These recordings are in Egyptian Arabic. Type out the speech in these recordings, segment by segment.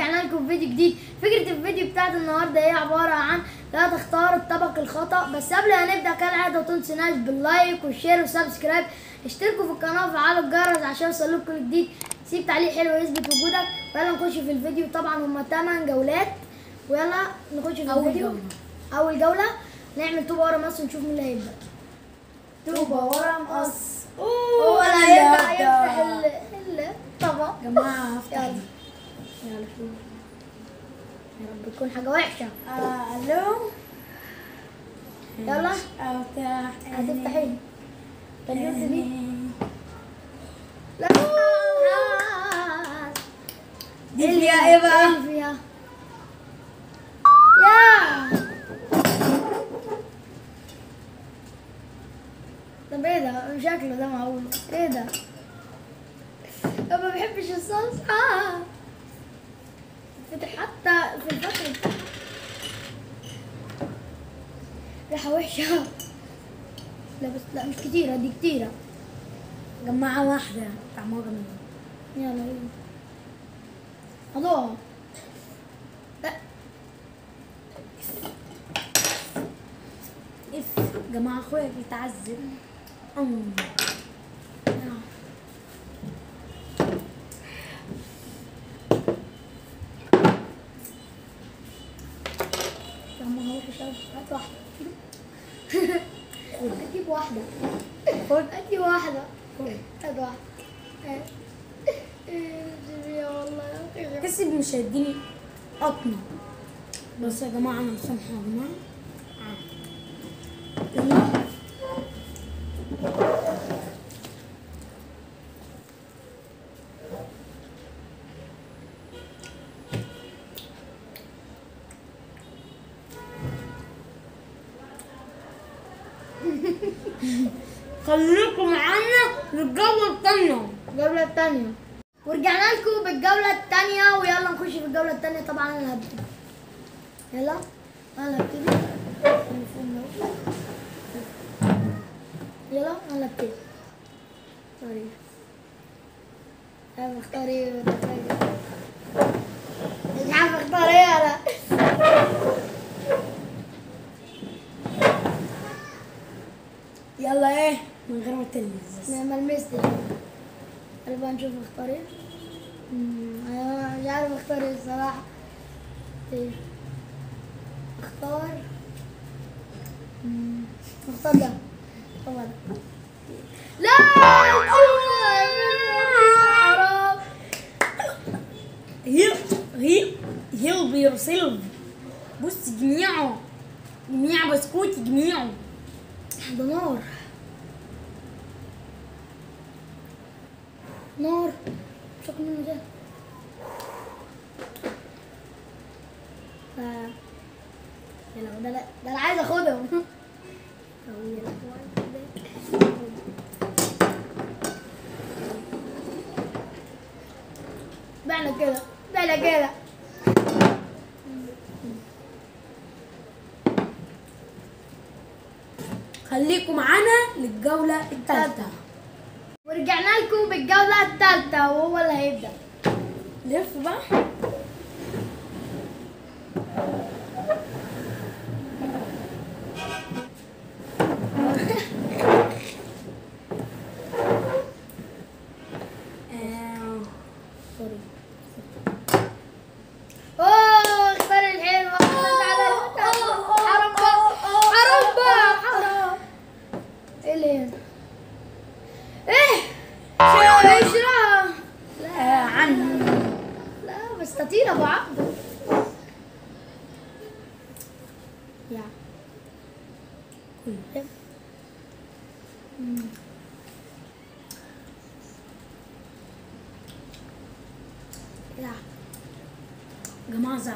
ورجعنا لكم في فيديو جديد فكرة الفيديو بتاعت النهاردة هي عبارة عن لا تختار الطبق الخطأ بس قبل ما نبدأ كالعادة ما تنسوناش باللايك والشير والسبسكرايب اشتركوا في القناة وفعلوا الجرس عشان يوصلكم كل جديد سيب تعليق حلو يثبت وجودك ويلا نخش في الفيديو طبعا هما 8 جولات ويلا نخش في أول الفيديو جولة. أول جولة نعمل طوبة ورا مصر ونشوف مين اللي هيبدأ طوبة ورا مقص هو اللي هيبدأ هيفتح ال- الطبق يا جماعة هفتح يلا يلا شوف يا رب تكون حاجة وحشة آه، الو يلا افتح هتفتح ايه؟ تليفون دي عيني. لا دي فيها ايه بقى؟ اللي فيها يا طب ايه ده؟ شكله ده معقول ايه ده؟ أنا ما بحبش الصلصة فتح حتى في الفترة ريحة وحشة لا بس لا مش كتيرة دي كتيرة جماعة واحدة طعمها جميل يلا يلا الله لا اف جماعة اخويا بيتعذب أم. طعمها وحش أوي هات واحدة هجيب واحدة خد هاتي واحدة هات واحدة هات. يا والله يا أخي كسب مش هيديني قطمة بس يا جماعة أنا مسامحة يا جماعة آه. يلا خليكم معانا للجولة التانية الجولة التانية ورجعنا لكم بالجولة التانية ويلا نخش في الجولة التانية طبعا أنا هبتدي يلا أنا هبتدي المفروض نروح. يلا أنا هبتدي سوري أنا بختار إيه ولا حاجة. مش عارفة أختار إيه أنا يلا ايه من غير ما تلمس ما ما لمستش يلا بقى نشوف اختار ايه مم، أنا مش عارف اختار ايه الصراحة ايه اختار مم، اختار ده هو ده لا حرام هيل هيل هيل بيرسلف بص جميعه جميع بسكوت جميعه ده نار نار شوف منه ده ف- يلا ده لا ده انا عايز اخدهم أو يلا. بعنا كده بعنا كده خليكم معانا للجولة الثالثة ورجعنا لكم بالجولة الثالثة وهو اللي هيبدأ لف بقى آه، سوري اوه اختار الحلو حرام بقى حرام بقى حرام ايه اللي هنا؟ ايه اشرها لا عن لا بس تطير ابو عبده يا كل مم. يا جماعة زعق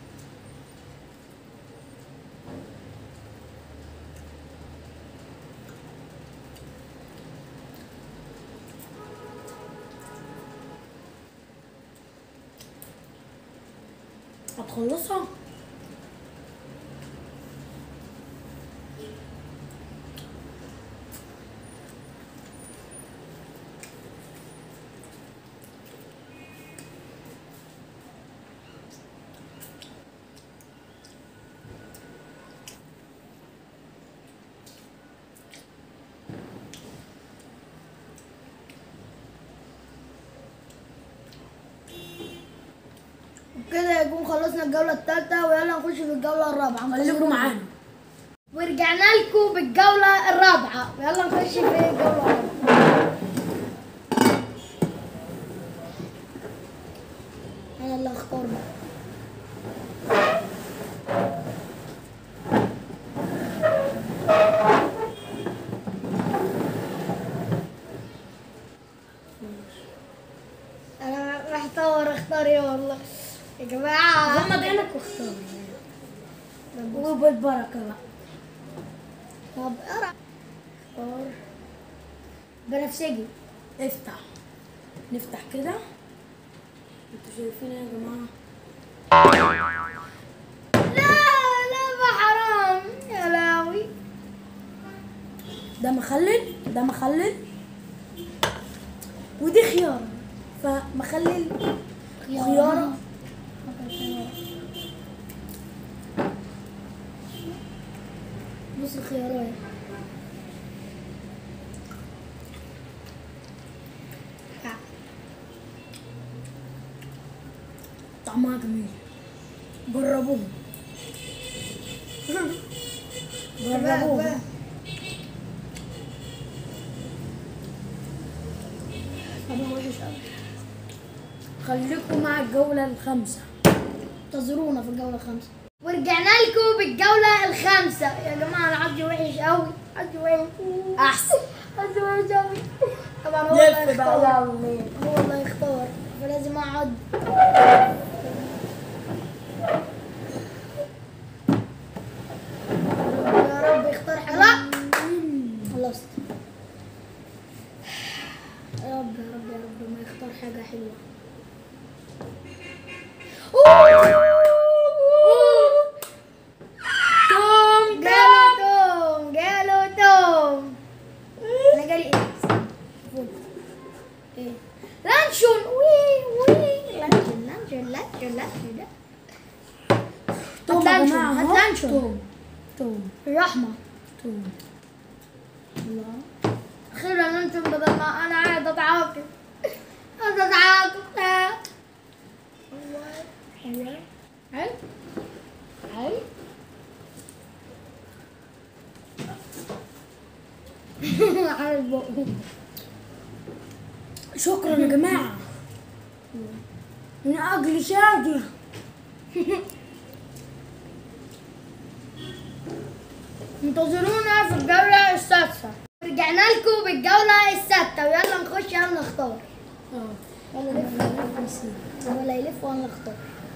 هتخلصها كده يكون خلصنا الجولة الثالثة ويلا نخش في الجولة الرابعة خليكم معانا ورجعنا لكم بالجولة الرابعة يلا نخش في الجولة الرابعة أنا اللي هختار بقى أنا محتار اختار ايه والله يا جماعة غمض عينك واختار وبالبركة بقى طب اقرا اختار بنفسجي افتح نفتح كده انتوا شايفين يا جماعة لا لا ما حرام يا لاوي ده مخلل ده مخلل ودي خيار فمخلل خيارة بص الخيارات طعمها جميل جربوه جربوه طبعا وحش قوي خليكم مع الجولة الخامسة انتظرونا في الجولة الخامسة ورجعنا لكم بالجولة الخامسة يا جماعة أنا حظي وحش قوي حظي وحش أحسن حظي وحش قوي طبعا هو اللي لف بقى هيختار يلا هو اللي هيختار فلازم أقعد يا رب يختار حاجة لا خلصت يا رب يا رب يا رب ما يختار حاجة حلوة توم جالو توم جالو توم انا جالي ايه فول. ايه لانشون وي وي لانشون لانشون لانشون لانشون توم هات يا لانشون، جماعة هات أهو. لانشون. توم توم الرحمة توم الله اخيرا لانشون بدل ما انا قاعد اتعاقب قاعد اتعاقب الله حلوة هاي هاي عارف بقه شكرا يا جماعة من أجل شادية انتظرونا في الجولة السادسة رجعنا لكم بالجولة السادسة ويلا نخش يلا نختار يلا نلف هو اللي يلف وانا اختار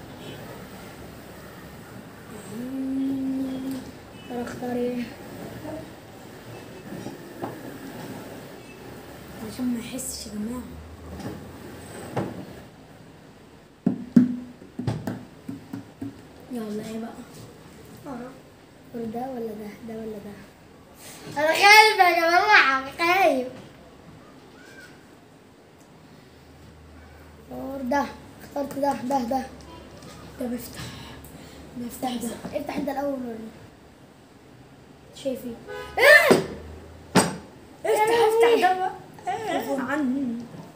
ترى اختار ايه عشان ما يحسش يا جماعة يلا ايه بقى اه ده ولا ده ده ولا ده انا خايف يا جماعة خايف اختار ده اخترت ده ده ده طب افتح نفتح ده افتح انت الاول ولا شايف ايه افتح افتح ده بقى عني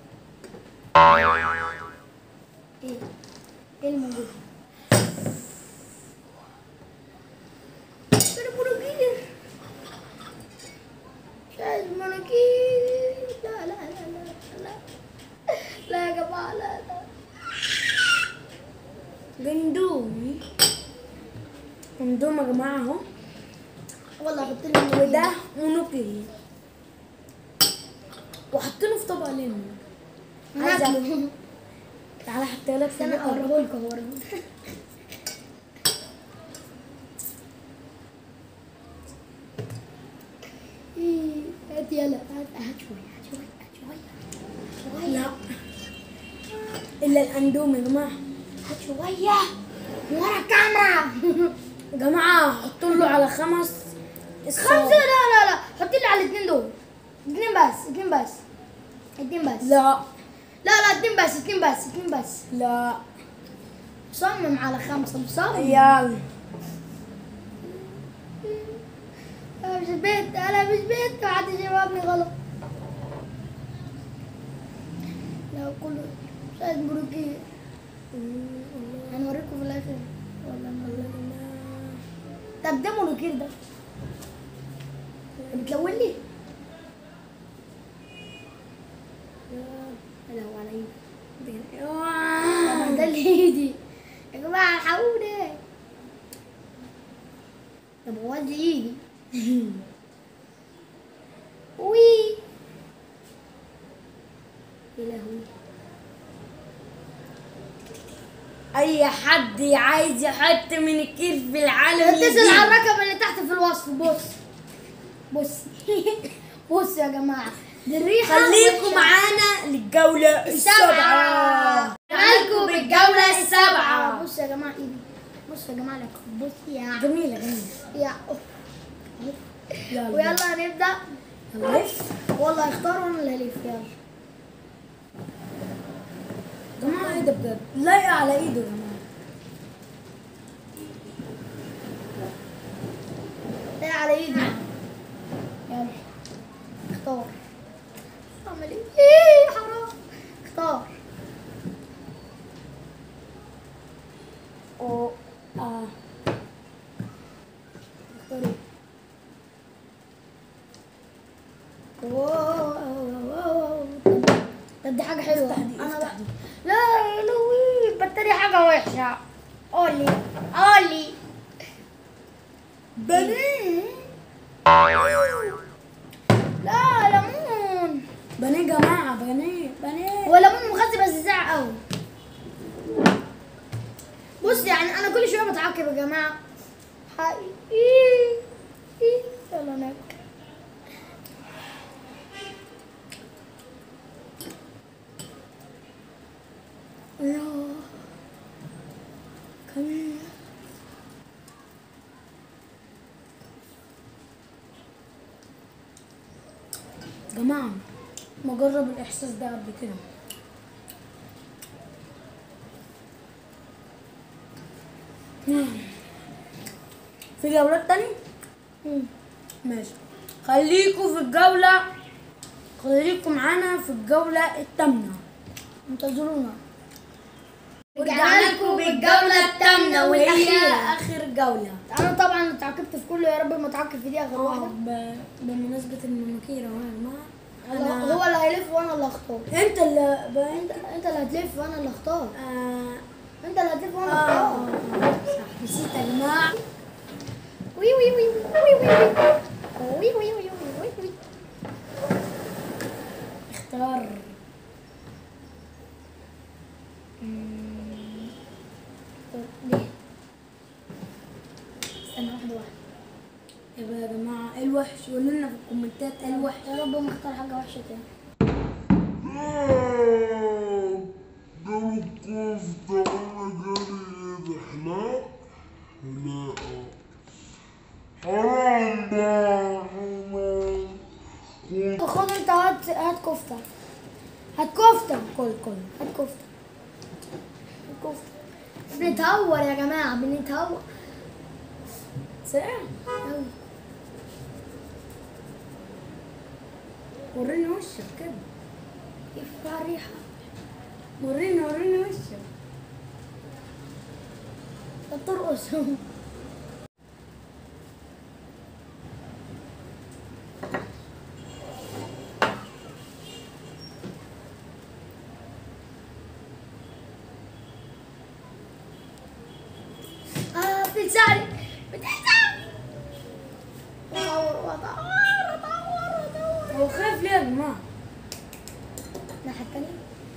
ايه ايه الموجود انا مناكير مش عايز مناكير لا لا لا لا لا لا يا جماعة لا لا جندومي جندوم يا جماعة اهو والله حط لي وده منوكي وحاطينه في طبق ليمون عايزة ناكله تعالى حتى لك في استنى بقى. اقربه لكم اوريه إيه، هات يلا هات هات شوية هات شوية هات شوية شوية لا الا الاندوم يا جماعة هات شوية ورا الكاميرا يا جماعة حطوا له على خمس خمسة لا لا لا حط لي على الاثنين دول اثنين بس اثنين بس اثنين بس لا لا لا اثنين بس اثنين بس اثنين بس لا صمم على خمسة مصمم يلا انا مش بنت انا مش بنت محدش يفهمني غلط لا كله مش عايز بروكيه هنوريكم في الاخر ولا نقول طب ده مونوكير ده بتلون لي لا هو على ايدي طب ده اللي ايدي يا جماعه الحقوني طب هو دي ايدي وي يا لهوي اي حد عايز يحط من الكير في العالم اتصل يجيب. على الرقم اللي تحت في الوصف بص بص بص يا جماعه دي الريحه خليكم وحشة. معانا للجولة السابعة مالكم بالجولة السابعة بص يا جماعة ايدي بص يا جماعة لك بص يا جميلة جميلة يا أوف. يلا ويلا هنبدأ يلا لف والله اختاروا انا اللي هلف يلا جماعة ايه ده بجد لايقة على ايده يا جماعة ايه على ايدي يلا اختار اعمل ايه ايه حرام اختار او اه اختار ايه واو، واو، واو. طب دي حاجة حلوة افتح دي، انا افتح بقى دي. لا يا لوي البطارية حاجة وحشة قولي قولي بنيه لا ليمون بنيه يا جماعة بنيه بنيه هو ليمون مخزي بس زع قوي بص يعني انا كل شويه بتعاقب يا جماعه حقيقي يلا ناكل الله كمان يا جماعة ما جرب الإحساس ده قبل كده في جولات تاني؟ مم. ماشي خليكوا في الجولة خليكوا معانا في الجولة التامنة انتظرونا ورجعنا لكم بالجولة التامنة وهي والأخيرة. آخر جولة انا طبعا اتعاقبت في كله يا رب ما اتعاقب في دي اخر اه واحده ب- بمناسبة المناكير اهو يا جماعة هو أنا هو اللي هيلف وانا اللي اختار أنت اللي بقى انت انت اللي هتلف وانا اللي اختار آه انت اللي هتلف وانا آه اختار صح نسيت يا جماعة وي وي وي وي وي وي وي وي وي وي وي اختار ليه؟ استنى واحدة واحدة يبقى يا جماعة ايه الوحش قولوا لنا في الكومنتات ايه الوحش يا رب ما اختار حاجة وحشة تاني قالوا كفتة وانا جالي حلاق حلاقة حرام بقى حرام خد انت هات هات كفتة هات كفتة كل كل هات كفتة هات كفتة بنتهور يا جماعة بنتهور سريع أوي. وريني وشك كده يفرح ريحة وريني وريني وشك طب ترقص اه بتساعدي بتساعدي ادور وادور ادور ادور هو خايف ليه يا جماعة الناحية التانية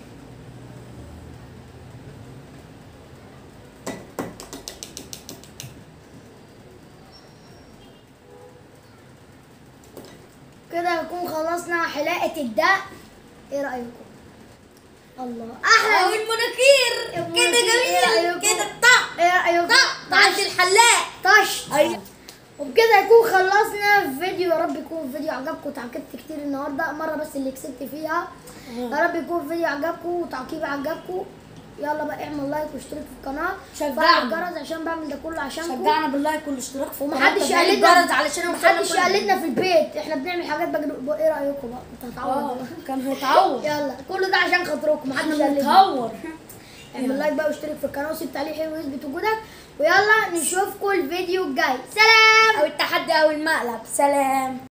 كده نكون خلصنا حلاقة الدق ايه رأيكم؟ الله احلى المناكير كده جميل. كده طق ايه رأيكم؟ طعش الحلاق طش أيوة. وبكده يكون خلصنا الفيديو يا رب يكون الفيديو عجبكم وتعاقبت كتير النهارده مره بس اللي كسبت فيها يا رب يكون الفيديو عجبكم وتعقيبي عجبكم يلا بقى اعمل لايك واشترك في القناه شجعنا. فعل الجرس عشان بعمل ده كله عشانكم شجعنا باللايك والاشتراك في ومحدش القناة، يقلدنا وتفعيل الجرس علشان محدش يوصلنا كل يقلدنا في البيت احنا بنعمل حاجات بجد ايه رايكم بقى انت اه هتعوض كان هيتعور يلا كل ده عشان خاطركم محدش احنا يقلدنا بنتهور اعمل لايك بقى واشترك في القناه وسيب تعليق حلو يثبت وجودك ويلا نشوفكم الفيديو الجاي سلام او التحدي او المقلب سلام